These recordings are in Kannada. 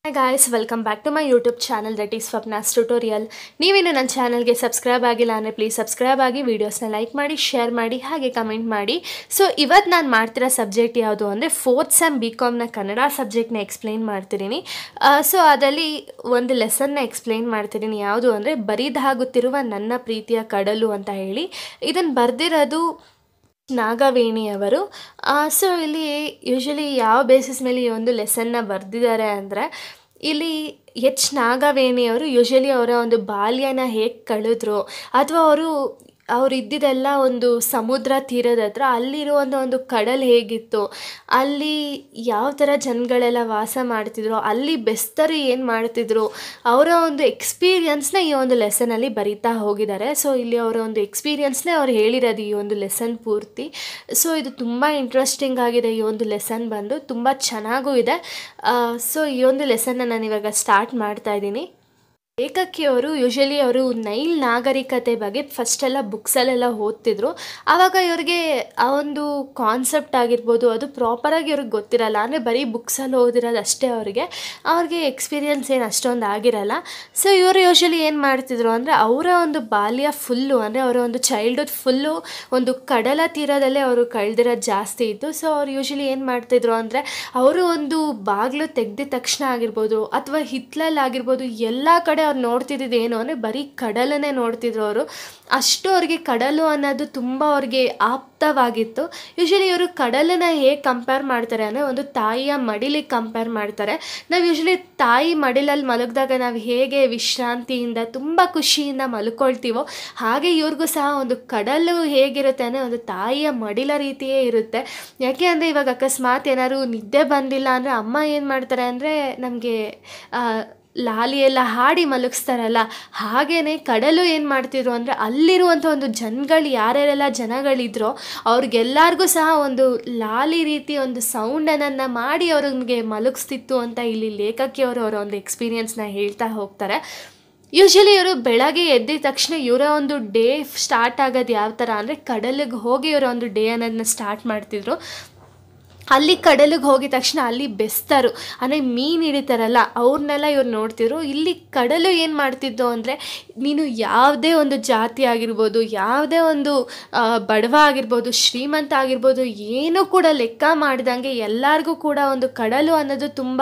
hi guys welcome back to my YouTube channel that is Swapna's tutorial ನೀವೇನು ನನ್ನ ಚಾನಲ್ಗೆ ಸಬ್ಸ್ಕ್ರೈಬ್ ಆಗಿಲ್ಲ ಅಂದರೆ ಪ್ಲೀಸ್ ಸಬ್ಸ್ಕ್ರೈಬ್ ಆಗಿ ವೀಡಿಯೋಸ್ನ ಲೈಕ್ ಮಾಡಿ ಶೇರ್ ಮಾಡಿ ಹಾಗೆ ಕಮೆಂಟ್ ಮಾಡಿ ಸೊ ಇವತ್ತು ನಾನು ಮಾಡ್ತಿರೋ ಸಬ್ಜೆಕ್ಟ್ ಯಾವುದು ಅಂದರೆ ಫೋರ್ತ್ ಸೆಮ್ ಬಿ ಕಾಮ್ನ ಕನ್ನಡ ಸಬ್ಜೆಕ್ಟ್ನ ಎಕ್ಸ್ಪ್ಲೈನ್ ಮಾಡ್ತಿದ್ದೀನಿ ಸೊ ಅದರಲ್ಲಿ ಒಂದು ಲೆಸನ್ನ ಎಕ್ಸ್ಪ್ಲೈನ್ ಮಾಡ್ತಿದ್ದೀನಿ ಯಾವುದು ಅಂದರೆ ಬರಿದಾಗುತ್ತಿರುವ ನನ್ನ ಪ್ರೀತಿಯ ಕಡಲು ಅಂತ ಹೇಳಿ ಇದನ್ನು ಬರೆದಿರೋದು ನಾಗವೇಣಿಯವರು ಸೊ ಇಲ್ಲಿ ಯೂಶಲಿ ಯಾವ ಬೇಸಿಸ್ ಮೇಲೆ ಈ ಒಂದು ಲೆಸನ್ನ ಬರೆದಿದ್ದಾರೆ ಅಂದರೆ ಇಲ್ಲಿ ಎಚ್ ನಾಗವೇಣಿಯವರು ಯೂಶಲಿ ಅವರ ಒಂದು ಬಾಲ್ಯನ ಹೇಗೆ ಕಳೆದ್ರು ಅಥವಾ ಅವರು ಅವ್ರು ಇದ್ದಿದ್ದೆಲ್ಲ ಒಂದು ಸಮುದ್ರ ತೀರದ ಹತ್ರ ಅಲ್ಲಿರುವಂಥ ಒಂದು ಕಡಲು ಹೇಗಿತ್ತು ಅಲ್ಲಿ ಯಾವ ಥರ ಜನಗಳೆಲ್ಲ ವಾಸ ಮಾಡ್ತಿದ್ರು ಅಲ್ಲಿ ಬೆಸ್ತರು ಏನು ಮಾಡ್ತಿದ್ರು ಅವರ ಒಂದು ಎಕ್ಸ್ಪೀರಿಯನ್ಸ್ನ ಈ ಒಂದು ಲೆಸನಲ್ಲಿ ಬರಿತಾ ಹೋಗಿದ್ದಾರೆ ಸೊ ಇಲ್ಲಿ ಅವರ ಒಂದು ಎಕ್ಸ್ಪೀರಿಯನ್ಸ್ನೇ ಅವ್ರು ಹೇಳಿರೋದು ಈ ಒಂದು ಲೆಸನ್ ಪೂರ್ತಿ ಸೊ ಇದು ತುಂಬ ಇಂಟ್ರೆಸ್ಟಿಂಗ್ ಆಗಿದೆ ಈ ಒಂದು ಲೆಸನ್ ಬಂದು ತುಂಬ ಚೆನ್ನಾಗೂ ಇದೆ ಸೊ ಈ ಒಂದು ಲೆಸನ್ನ ನಾನು ಇವಾಗ ಸ್ಟಾರ್ಟ್ ಮಾಡ್ತಾ ಇದ್ದೀನಿ ಲೇಖಕಿಯವರು ಯೂಶಲಿ ಅವರು ನೈಲ್ ನಾಗರಿಕತೆ ಬಗ್ಗೆ ಫಸ್ಟೆಲ್ಲ ಬುಕ್ಸಲ್ಲೆಲ್ಲ ಓದ್ತಿದ್ರು ಆವಾಗ ಇವ್ರಿಗೆ ಆ ಒಂದು ಕಾನ್ಸೆಪ್ಟ್ ಆಗಿರ್ಬೋದು ಅದು ಪ್ರಾಪರಾಗಿ ಇವ್ರಿಗೆ ಗೊತ್ತಿರಲ್ಲ ಅಂದರೆ ಬರೀ ಬುಕ್ಸಲ್ಲಿ ಓದಿರೋದು ಅಷ್ಟೇ ಅವ್ರಿಗೆ ಅವ್ರಿಗೆ ಎಕ್ಸ್ಪೀರಿಯನ್ಸ್ ಏನು ಅಷ್ಟೊಂದು ಆಗಿರಲ್ಲ ಸೊ ಇವರು ಯೂಶಲಿ ಏನು ಮಾಡ್ತಿದ್ರು ಅಂದರೆ ಅವರ ಒಂದು ಬಾಲ್ಯ ಫುಲ್ಲು ಅಂದರೆ ಅವರ ಒಂದು ಚೈಲ್ಡ್ಹುಡ್ ಫುಲ್ಲು ಒಂದು ಕಡಲ ತೀರದಲ್ಲೇ ಅವರು ಕಳೆದಿರೋದು ಜಾಸ್ತಿ ಇತ್ತು ಸೊ ಅವ್ರು ಯೂಶಲಿ ಏನು ಮಾಡ್ತಿದ್ರು ಅಂದರೆ ಅವರು ಒಂದು ಬಾಗಿಲು ತೆಗೆದ ತಕ್ಷಣ ಆಗಿರ್ಬೋದು ಅಥವಾ ಹಿತ್ಲಲ್ಲಾಗಿರ್ಬೋದು ಎಲ್ಲ ಕಡೆ ಅವ್ರು ನೋಡ್ತಿದ್ದಿದ್ದು ಏನು ಅಂದರೆ ಬರೀ ಕಡಲನ್ನೇ ನೋಡ್ತಿದ್ರು ಅವರು ಅಷ್ಟು ಅವ್ರಿಗೆ ಕಡಲು ಅನ್ನೋದು ತುಂಬ ಅವ್ರಿಗೆ ಆಪ್ತವಾಗಿತ್ತು ಯೂಶಲಿ ಇವರು ಕಡಲನ್ನು ಹೇಗೆ ಕಂಪೇರ್ ಮಾಡ್ತಾರೆ ಅಂದರೆ ಒಂದು ತಾಯಿಯ ಮಡಿಲಿಗೆ ಕಂಪೇರ್ ಮಾಡ್ತಾರೆ ನಾವು ಯೂಶಲಿ ತಾಯಿ ಮಡಿಲಲ್ಲಿ ಮಲಗಿದಾಗ ನಾವು ಹೇಗೆ ವಿಶ್ರಾಂತಿಯಿಂದ ತುಂಬ ಖುಷಿಯಿಂದ ಮಲ್ಕೊಳ್ತೀವೋ ಹಾಗೆ ಇವ್ರಿಗೂ ಸಹ ಒಂದು ಕಡಲು ಹೇಗಿರುತ್ತೆ ಅಂದರೆ ಒಂದು ತಾಯಿಯ ಮಡಿಲ ರೀತಿಯೇ ಇರುತ್ತೆ ಯಾಕೆ ಅಂದರೆ ಇವಾಗ ಅಕಸ್ಮಾತ್ ಏನಾದ್ರು ನಿದ್ದೆ ಬಂದಿಲ್ಲ ಅಂದರೆ ಅಮ್ಮ ಏನು ಮಾಡ್ತಾರೆ ಅಂದರೆ ನಮಗೆ ಲಾಲಿ ಎಲ್ಲ ಹಾಡಿ ಮಲಗಿಸ್ತಾರಲ್ಲ ಹಾಗೇ ಕಡಲು ಏನು ಮಾಡ್ತಿದ್ರು ಅಂದರೆ ಅಲ್ಲಿರುವಂಥ ಒಂದು ಜನಗಳು ಯಾರ್ಯಾರೆಲ್ಲ ಜನಗಳಿದ್ರೋ ಅವ್ರಿಗೆಲ್ಲರಿಗೂ ಸಹ ಒಂದು ಲಾಲಿ ರೀತಿ ಒಂದು ಸೌಂಡನ್ನು ಮಾಡಿ ಅವ್ರಿಗೆ ಮಲಗಿಸ್ತಿತ್ತು ಅಂತ ಇಲ್ಲಿ ಲೇಖಕಿಯವರು ಅವರ ಒಂದು ಎಕ್ಸ್ಪೀರಿಯನ್ಸ್ನ ಹೇಳ್ತಾ ಹೋಗ್ತಾರೆ ಯೂಶಲಿ ಇವರು ಬೆಳಗ್ಗೆ ಎದ್ದಿದ ತಕ್ಷಣ ಇವರ ಒಂದು ಡೇ ಸ್ಟಾರ್ಟ್ ಆಗೋದು ಯಾವ ಥರ ಅಂದರೆ ಕಡಲಿಗೆ ಹೋಗಿ ಇವರ ಒಂದು ಡೇ ಅನ್ನೋದನ್ನ ಸ್ಟಾರ್ಟ್ ಮಾಡ್ತಿದ್ರು ಅಲ್ಲಿ ಕಡಲಿಗೆ ಹೋಗಿದ ತಕ್ಷಣ ಅಲ್ಲಿ ಬೆಸ್ತರು ಅಂದರೆ ಮೀನು ಹಿಡಿತಾರಲ್ಲ ಅವ್ರನ್ನೆಲ್ಲ ಇವ್ರು ನೋಡ್ತಿದ್ರು ಇಲ್ಲಿ ಕಡಲು ಏನು ಮಾಡ್ತಿದ್ದು ಅಂದರೆ ನೀನು ಯಾವುದೇ ಒಂದು ಜಾತಿ ಆಗಿರ್ಬೋದು ಯಾವುದೇ ಒಂದು ಬಡವ ಆಗಿರ್ಬೋದು ಶ್ರೀಮಂತ ಆಗಿರ್ಬೋದು ಏನೂ ಕೂಡ ಲೆಕ್ಕ ಮಾಡ್ದಂಗೆ ಎಲ್ಲರಿಗೂ ಕೂಡ ಒಂದು ಕಡಲು ಅನ್ನೋದು ತುಂಬ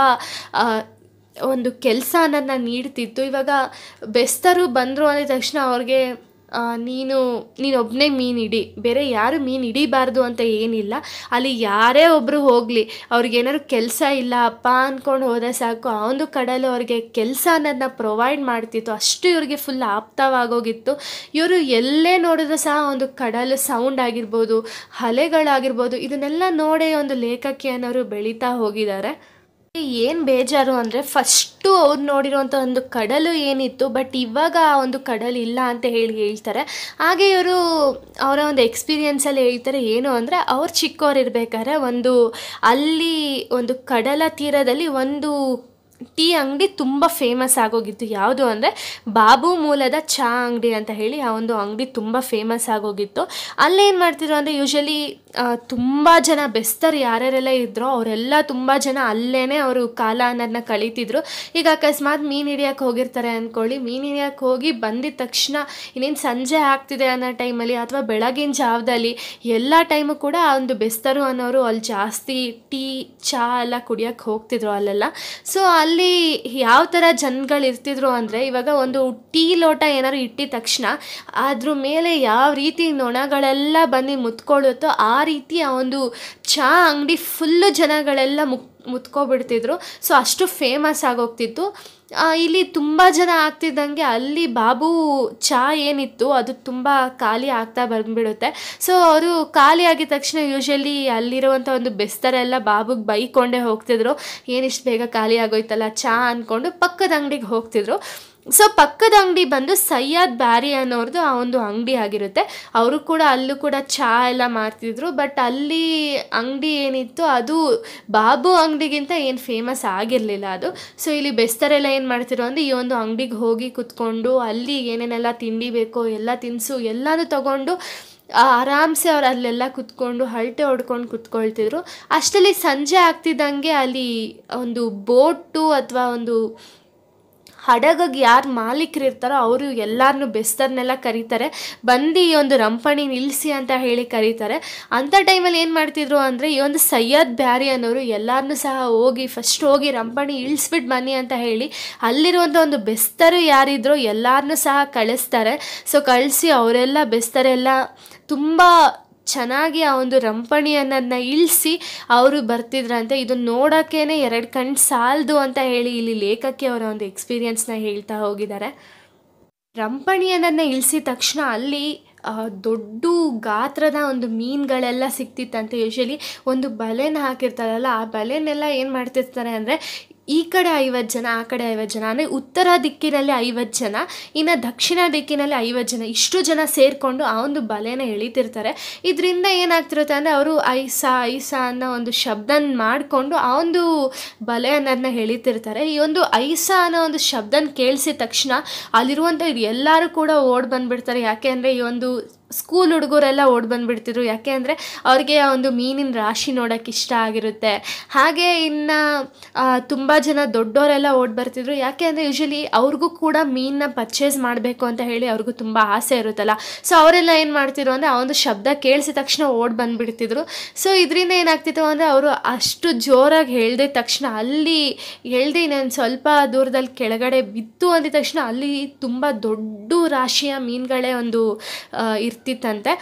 ಒಂದು ಕೆಲಸ ಅನ್ನೋದನ್ನ ನೀಡ್ತಿತ್ತು ಇವಾಗ ಬೆಸ್ತರು ಬಂದರು ಅಂದ ತಕ್ಷಣ ಅವ್ರಿಗೆ ನೀನು ನೀನೊಬ್ಬನೇ ಮೀನು ಹಿಡಿ ಬೇರೆ ಯಾರು ಮೀನು ಹಿಡಿಬಾರ್ದು ಅಂತ ಏನಿಲ್ಲ ಅಲ್ಲಿ ಯಾರೇ ಒಬ್ಬರು ಹೋಗಲಿ ಅವ್ರಿಗೇನಾದ್ರು ಕೆಲಸ ಇಲ್ಲ ಅಪ್ಪ ಅಂದ್ಕೊಂಡು ಹೋದರೆ ಸಾಕು ಆ ಒಂದು ಕಡಲು ಅವ್ರಿಗೆ ಕೆಲಸ ಅನ್ನೋದನ್ನ ಪ್ರೊವೈಡ್ ಮಾಡ್ತಿತ್ತು ಅಷ್ಟು ಇವ್ರಿಗೆ ಫುಲ್ ಆಪ್ತವಾಗೋಗಿತ್ತು ಇವರು ಎಲ್ಲೇ ನೋಡಿದ್ರು ಸಹ ಒಂದು ಕಡಲು ಸೌಂಡ್ ಆಗಿರ್ಬೋದು ಅಲೆಗಳಾಗಿರ್ಬೋದು ಇದನ್ನೆಲ್ಲ ನೋಡೇ ಒಂದು ಲೇಖಕಿ ಅನ್ನೋರು ಬೆಳೀತಾ ಹೋಗಿದ್ದಾರೆ ಏನು ಬೇಜಾರು ಅಂದರೆ ಫಸ್ಟು ಅವ್ರು ನೋಡಿರೋಂಥ ಒಂದು ಕಡಲು ಏನಿತ್ತು ಬಟ್ ಇವಾಗ ಆ ಒಂದು ಕಡಲು ಇಲ್ಲ ಅಂತ ಹೇಳಿ ಹೇಳ್ತಾರೆ ಹಾಗೆ ಇವರು ಅವರ ಒಂದು ಎಕ್ಸ್ಪೀರಿಯನ್ಸಲ್ಲಿ ಹೇಳ್ತಾರೆ ಏನು ಅಂದರೆ ಅವ್ರು ಚಿಕ್ಕವ್ರು ಇರಬೇಕಾದ್ರೆ ಒಂದು ಅಲ್ಲಿ ಒಂದು ಕಡಲ ತೀರದಲ್ಲಿ ಒಂದು ಟೀ ಅಂಗಡಿ ತುಂಬ ಫೇಮಸ್ ಆಗೋಗಿತ್ತು ಯಾವುದು ಅಂದರೆ ಬಾಬು ಮೂಲದ ಚಹಾ ಅಂಗಡಿ ಅಂತ ಹೇಳಿ ಆ ಒಂದು ಅಂಗಡಿ ತುಂಬ ಫೇಮಸ್ ಆಗೋಗಿತ್ತು ಅಲ್ಲೇನು ಮಾಡ್ತಿದ್ರು ಅಂದರೆ ಯೂಶಲಿ ತುಂಬ ಜನ ಬೆಸ್ತರು ಯಾರ್ಯಾರೆಲ್ಲ ಇದ್ರೋ ಅವರೆಲ್ಲ ತುಂಬ ಜನ ಅಲ್ಲೇ ಅವರು ಕಾಲ ಅನ್ನೋದನ್ನ ಕಳೀತಿದ್ರು ಈಗ ಅಕಸ್ಮಾತ್ ಮೀನು ಹಿಡಿಯೋಕೆ ಹೋಗಿರ್ತಾರೆ ಅಂದ್ಕೊಳ್ಳಿ ಮೀನು ಹಿಡಿಯೋಕೆ ಹೋಗಿ ಬಂದಿದ ತಕ್ಷಣ ಇನ್ನೇನು ಸಂಜೆ ಆಗ್ತಿದೆ ಅನ್ನೋ ಟೈಮಲ್ಲಿ ಅಥವಾ ಬೆಳಗಿನ ಜಾವದಲ್ಲಿ ಎಲ್ಲ ಟೈಮು ಕೂಡ ಆ ಒಂದು ಬೆಸ್ತರು ಅನ್ನೋರು ಅಲ್ಲಿ ಜಾಸ್ತಿ ಟೀ ಚಹಾ ಎಲ್ಲ ಕುಡಿಯೋಕ್ಕೆ ಹೋಗ್ತಿದ್ರು ಅಲ್ಲೆಲ್ಲ ಸೊ ಅಲ್ಲಿ ಯಾವ ಥರ ಜನಗಳು ಇರ್ತಿದ್ರು ಅಂದರೆ ಇವಾಗ ಒಂದು ಟೀ ಲೋಟ ಏನಾದ್ರು ಇಟ್ಟಿದ ತಕ್ಷಣ ಅದ್ರ ಮೇಲೆ ಯಾವ ರೀತಿ ನೊಣಗಳೆಲ್ಲ ಬಂದು ಮುತ್ಕೊಳ್ಳುತ್ತೋ ಆ ರೀತಿ ಆ ಒಂದು ಚಹಾ ಅಂಗಡಿ ಫುಲ್ಲು ಜನಗಳೆಲ್ಲ ಮುಕ್ ಮುತ್ಕೊಬಿಡ್ತಿದ್ರು ಸೊ ಅಷ್ಟು ಫೇಮಸ್ ಆಗೋಗ್ತಿತ್ತು ಇಲ್ಲಿ ತುಂಬ ಜನ ಆಗ್ತಿದ್ದಂಗೆ ಅಲ್ಲಿ ಬಾಬು ಚಹಾ ಏನಿತ್ತು ಅದು ತುಂಬ ಖಾಲಿ ಆಗ್ತಾ ಬಂದ್ಬಿಡುತ್ತೆ ಸೊ ಅವರು ಖಾಲಿ ಆಗಿದ ತಕ್ಷಣ ಯೂಶಲಿ ಅಲ್ಲಿರುವಂಥ ಒಂದು ಬೆಸ್ತರೆಲ್ಲ ಬಾಬುಗೆ ಬೈಕೊಂಡೇ ಹೋಗ್ತಿದ್ರು ಏನಿಷ್ಟು ಬೇಗ ಖಾಲಿ ಆಗೋಯ್ತಲ್ಲ ಚಹಾ ಅಂದ್ಕೊಂಡು ಪಕ್ಕದ ಅಂಗಡಿಗೆ ಹೋಗ್ತಿದ್ರು ಸೊ ಪಕ್ಕದ ಅಂಗಡಿ ಬಂದು ಸಯ್ಯದ್ ಬ್ಯಾರಿ ಅನ್ನೋರ್ದು ಆ ಒಂದು ಅಂಗಡಿ ಆಗಿರುತ್ತೆ ಅವರು ಕೂಡ ಅಲ್ಲೂ ಕೂಡ ಚಹಾ ಎಲ್ಲ ಮಾರ್ತಿದ್ರು ಬಟ್ ಅಲ್ಲಿ ಅಂಗಡಿ ಏನಿತ್ತು ಅದು ಬಾಬು ಅಂಗಡಿಗಿಂತ ಏನು ಫೇಮಸ್ ಆಗಿರಲಿಲ್ಲ ಅದು ಸೊ ಇಲ್ಲಿ ಬೆಸ್ತರೆಲ್ಲ ಏನು ಮಾಡ್ತಿರೋ ಅಂದರೆ ಈ ಒಂದು ಅಂಗಡಿಗೆ ಹೋಗಿ ಕುತ್ಕೊಂಡು ಅಲ್ಲಿ ಏನೇನೆಲ್ಲ ತಿಂಡಿ ಬೇಕೋ ಎಲ್ಲ ತಿನಿಸು ಎಲ್ಲನೂ ತಗೊಂಡು ಆರಾಮ್ಸೆ ಅವ್ರು ಅಲ್ಲೆಲ್ಲ ಕುತ್ಕೊಂಡು ಹರಟೆ ಹೊಡ್ಕೊಂಡು ಕುತ್ಕೊಳ್ತಿದ್ರು ಅಷ್ಟರಲ್ಲಿ ಸಂಜೆ ಆಗ್ತಿದ್ದಂಗೆ ಅಲ್ಲಿ ಒಂದು ಬೋಟು ಅಥವಾ ಒಂದು ಹಡಗಿಗೆ ಯಾರು ಮಾಲೀಕರು ಇರ್ತಾರೋ ಅವರು ಎಲ್ಲರನ್ನೂ ಬೆಸ್ತರನ್ನೆಲ್ಲ ಕರೀತಾರೆ ಬಂದು ಈ ಒಂದು ರಂಪಣಿ ನಿಲ್ಲಿಸಿ ಅಂತ ಹೇಳಿ ಕರೀತಾರೆ ಅಂಥ ಟೈಮಲ್ಲಿ ಏನು ಮಾಡ್ತಿದ್ರು ಅಂದರೆ ಈ ಒಂದು ಸೈಯದ್ ಬ್ಯಾರಿ ಅನ್ನೋರು ಎಲ್ಲರನ್ನೂ ಸಹ ಹೋಗಿ ಫಸ್ಟ್ ಹೋಗಿ ರಂಪಣಿ ಇಳಿಸ್ಬಿಟ್ಟು ಬನ್ನಿ ಅಂತ ಹೇಳಿ ಅಲ್ಲಿರುವಂಥ ಒಂದು ಬೆಸ್ತರು ಯಾರಿದ್ರೋ ಎಲ್ಲರನ್ನೂ ಸಹ ಕಳಿಸ್ತಾರೆ ಸೊ ಕಳಿಸಿ ಅವರೆಲ್ಲ ಬೆಸ್ತರೆಲ್ಲ ತುಂಬ ಚೆನ್ನಾಗಿ ಆ ಒಂದು ರಂಪಣಿಯನ್ನ ಇಳಿಸಿ ಅವರು ಬರ್ತಿದ್ರಂತೆ ಇದನ್ನ ನೋಡೋಕ್ಕೇ ಎರಡು ಕಣ್ಣು ಸಾಲದು ಅಂತ ಹೇಳಿ ಇಲ್ಲಿ ಲೇಖಕಿ ಅವರ ಒಂದು ಎಕ್ಸ್ಪೀರಿಯನ್ಸ್ನ ಹೇಳ್ತಾ ಹೋಗಿದ್ದಾರೆ ರಂಪಣಿಯನ್ನ ಇಳಿಸಿದ ತಕ್ಷಣ ಅಲ್ಲಿ ಆ, ದೊಡ್ಡ ಗಾತ್ರದ ಒಂದು ಮೀನುಗಳೆಲ್ಲ ಸಿಕ್ತಿತ್ತಂತೆ ಯೂಶಲಿ ಒಂದು ಬಲೆನ ಹಾಕಿರ್ತಾರಲ್ಲ ಆ ಬಲೆನೆಲ್ಲ ಏನು ಮಾಡ್ತಿರ್ತಾರೆ ಅಂದರೆ ಈ ಕಡೆ ಐವತ್ತು ಜನ ಆ ಕಡೆ ಐವತ್ತು ಜನ ಅಂದರೆ ಉತ್ತರ ದಿಕ್ಕಿನಲ್ಲಿ ಐವತ್ತು ಜನ ಇನ್ನು ದಕ್ಷಿಣ ದಿಕ್ಕಿನಲ್ಲಿ ಐವತ್ತು ಜನ ಇಷ್ಟು ಜನ ಸೇರಿಕೊಂಡು ಆ ಒಂದು ಬಲೆನ ಎಳಿತಿರ್ತಾರೆ ಇದರಿಂದ ಏನಾಗ್ತಿರುತ್ತೆ ಅಂದರೆ ಅವರು ಐಸಾ ಐಸಾ ಅನ್ನೋ ಒಂದು ಶಬ್ದನ ಮಾಡಿಕೊಂಡು ಆ ಒಂದು ಬಲೆ ಅನ್ನೋದನ್ನ ಎಳಿತಿರ್ತಾರೆ ಈ ಒಂದು ಐಸಾ ಅನ್ನೋ ಒಂದು ಶಬ್ದನ ಕೇಳಿಸಿದ ತಕ್ಷಣ ಅಲ್ಲಿರುವಂಥ ಎಲ್ಲರೂ ಕೂಡ ಓಡ್ ಬಂದ್ಬಿಡ್ತಾರೆ ಯಾಕೆ ಅಂದರೆ ಈ ಒಂದು ಸ್ಕೂಲ್ ಹುಡುಗರೆಲ್ಲ ಓಡ್ ಬಂದ್ಬಿಡ್ತಿದ್ರು ಯಾಕೆ ಅಂದರೆ ಅವ್ರಿಗೆ ಆ ಒಂದು ಮೀನಿನ ರಾಶಿ ನೋಡೋಕೆ ಇಷ್ಟ ಆಗಿರುತ್ತೆ ಹಾಗೆ ಇನ್ನು ತುಂಬ ಜನ ದೊಡ್ಡವರೆಲ್ಲ ಓಡ್ ಬರ್ತಿದ್ರು ಯಾಕೆ ಅಂದರೆ ಯೂಶಲಿ ಅವ್ರಿಗೂ ಕೂಡ ಮೀನನ್ನ ಪರ್ಚೇಸ್ ಮಾಡಬೇಕು ಅಂತ ಹೇಳಿ ಅವ್ರಿಗೂ ತುಂಬ ಆಸೆ ಇರುತ್ತಲ್ಲ ಸೊ ಅವರೆಲ್ಲ ಏನು ಮಾಡ್ತಿದ್ರು ಅಂದರೆ ಆ ಒಂದು ಶಬ್ದ ಕೇಳಿಸಿದ ತಕ್ಷಣ ಓಡ್ ಬಂದುಬಿಡ್ತಿದ್ರು ಸೊ ಇದರಿಂದ ಏನಾಗ್ತಿತ್ತು ಅಂದರೆ ಅವರು ಅಷ್ಟು ಜೋರಾಗಿ ಹೇಳ್ದೆ ತಕ್ಷಣ ಅಲ್ಲಿ ಹೇಳ್ದೆ ಇನ್ನೊಂದು ಸ್ವಲ್ಪ ದೂರದಲ್ಲಿ ಕೆಳಗಡೆ ಬಿತ್ತು ಅಂದಿದ ತಕ್ಷಣ ಅಲ್ಲಿ ತುಂಬ ದೊಡ್ಡ ರಾಶಿಯ ಮೀನುಗಳೇ ಒಂದು ಆ, ಇರ್ತಿತ್ತಂತೆ